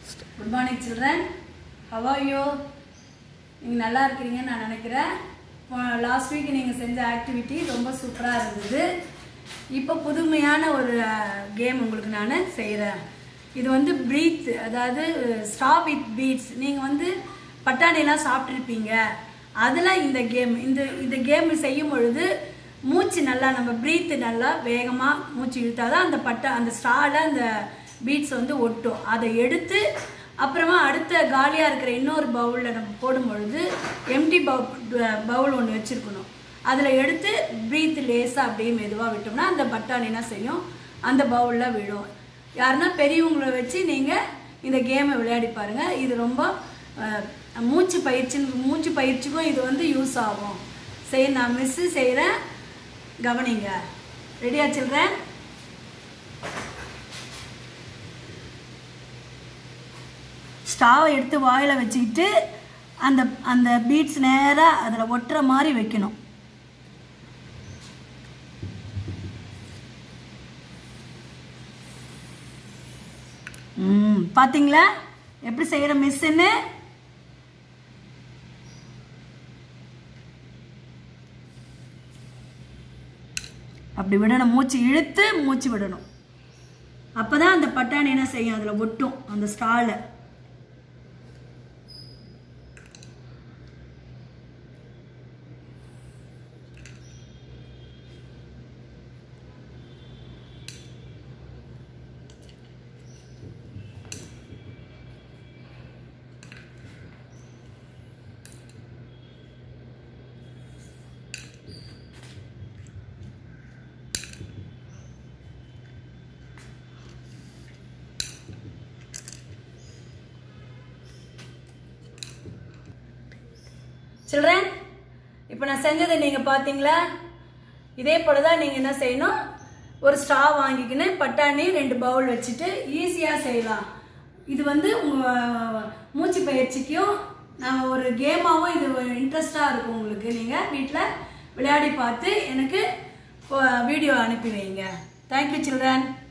good morning children how are you நீங்கள் நல்லா இருக்கிறீங்கன்னு நான் நினைக்கிறேன் லாஸ்ட் வீக் நீங்கள் செஞ்ச ஆக்டிவிட்டி ரொம்ப சூப்பராக இருந்தது இப்போ புதுமையான ஒரு கேம் உங்களுக்கு நான் செய்கிறேன் இது வந்து ப்ரீத் அதாவது ஸ்ட்ரா வித் பீட்ஸ் நீங்கள் வந்து பட்டாணிலாம் சாப்பிட்ருப்பீங்க அதில் இந்த கேம் இந்த இந்த கேம் செய்யும் பொழுது மூச்சு நல்லா நம்ம ப்ரீத்து நல்லா வேகமாக மூச்சு இழுத்தாதான் அந்த பட்டா அந்த ஸ்ட்ராவில் அந்த பீட்ஸ் வந்து ஒட்டும் அதை எடுத்து அப்புறமா அடுத்த காலியாக இருக்கிற இன்னொரு பவுலில் நம்ம போடும் பொழுது எம்டி பவுல் ஒன்று வச்சுருக்கணும் அதில் எடுத்து ப்ரீத் லேஸாக அப்படியே மெதுவாக விட்டோம்னா அந்த பட்டாணி என்ன செய்யும் அந்த பவுலில் விழும் யாருன்னா பெரியவங்களை வச்சு நீங்கள் இந்த கேமை விளையாடி பாருங்கள் இது ரொம்ப அஹ், மூச்சு பயிற்சி மூச்சு பயிற்சிக்கும் இது வந்து யூஸ் ஆகும் சரி நான் மிஸ்ஸு செய்கிறேன் கவனிங்க ரெடியா சில்ட்ரன் ஸ்டாவை எடுத்து வாயில் வச்சுக்கிட்டு அந்த அந்த பீட்ஸ் நேராக அதில் ஒட்டுற மாதிரி வைக்கணும் ம் பார்த்தீங்களா எப்படி செய்கிற மிஸ்ஸுன்னு அப்படி விடணும் மூச்சு இழுத்து மூச்சு விடணும் அப்போ தான் அந்த பட்டாணி என்ன செய்யும் அதில் ஒட்டும் அந்த ஸ்டாலில் சில்ட்ரன் இப்போ நான் செஞ்சதை நீங்கள் பார்த்தீங்களா இதே போல தான் நீங்கள் என்ன செய்யணும் ஒரு ஸ்ட்ரா வாங்கிக்கின்னு பட்டாணி ரெண்டு பவுல் வச்சுட்டு ஈஸியாக செய்யலாம் இது வந்து உங்கள் மூச்சு பயிற்சிக்கும் நான் ஒரு கேமாகவும் இது இன்ட்ரெஸ்டாக இருக்கும் உங்களுக்கு நீங்கள் வீட்டில் விளையாடி பார்த்து எனக்கு வீடியோ அனுப்பி வைங்க தேங்க்யூ சில்ட்ரன்